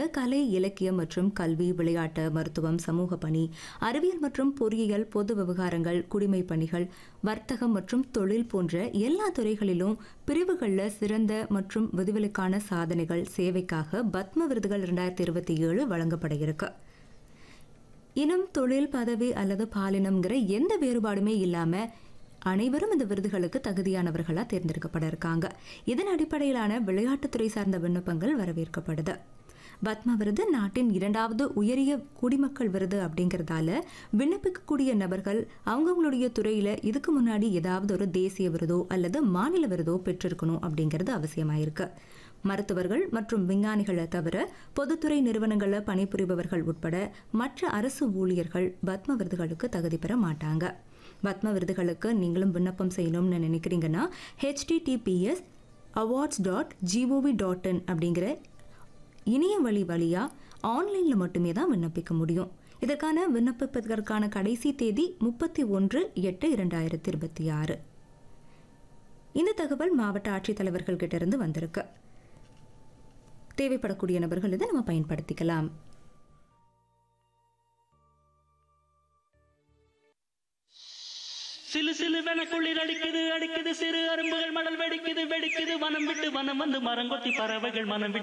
கலை இலக்கியம் மற்றும் கல்வி விளையாட்டு மருத்துவம் சமூக பணி அறிவியல் மற்றும் பொறியியல் பொது விவகாரங்கள் குடிமைப் பணிகள் வர்த்தகம் மற்றும் தொழில் போன்ற எல்லா துறைகளிலும் பிரிவுகளில் சிறந்த மற்றும் விதிவிலக்கான சாதனைகள் சேவைக்காக பத்ம விருதுகள் இரண்டாயிரத்தி இருபத்தி ஏழு வழங்கப்பட இருக்கு இனம் தொழில் பதவி அல்லது பாலினம்ங்கிற எந்த வேறுபாடுமே இல்லாம அனைவரும் இந்த விருதுகளுக்கு தகுதியானவர்களா தேர்ந்தெடுக்கப்பட இருக்காங்க இதன் அடிப்படையிலான விளையாட்டுத்துறை சார்ந்த விண்ணப்பங்கள் வரவேற்கப்படுது பத்ம விருது நாட்டின் இரண்டாவது உயரிய குடிமக்கள் விருது அப்படிங்கிறதால விண்ணப்பிக்கக்கூடிய நபர்கள் அவங்கவுங்களுடைய துறையில இதுக்கு முன்னாடி ஏதாவது ஒரு தேசிய விருதோ அல்லது மாநில விருதோ பெற்றிருக்கணும் அப்படிங்கிறது அவசியமாயிருக்கு மருத்துவர்கள் மற்றும் விஞ்ஞானிகளை தவிர பொதுத்துறை நிறுவனங்களில் பணிபுரிபவர்கள் உட்பட மற்ற அரசு ஊழியர்கள் பத்ம விருதுகளுக்கு தகுதி பெற மாட்டாங்க பத்ம விருதுகளுக்கு நீங்களும் விண்ணப்பம் செய்யணும்னு நினைக்கிறீங்கன்னா HTTPS awards dot GOV dot in அப்படிங்கிற இணைய வழி வழியாக ஆன்லைனில் மட்டுமே தான் விண்ணப்பிக்க முடியும் இதற்கான விண்ணப்பிப்பதற்கான கடைசி தேதி முப்பத்தி ஒன்று எட்டு இரண்டாயிரத்தி இருபத்தி ஆறு இந்த தகவல் மாவட்ட ஆட்சித்தலைவர்கள் கிட்ட இருந்து வந்திருக்கு தேவைப்படக்கூடிய நபர்கள் இதை நம்ம பயன்படுத்திக்கலாம் சிலு சிலுவென குளிர் அடிக்குது அடிக்குது சிறு அரும்புகள் மடல் வெடிக்குது வெடிக்குது வனம் விட்டு வனம் வந்து மரங்கொத்தி பறவைகள் மனம் விட்டு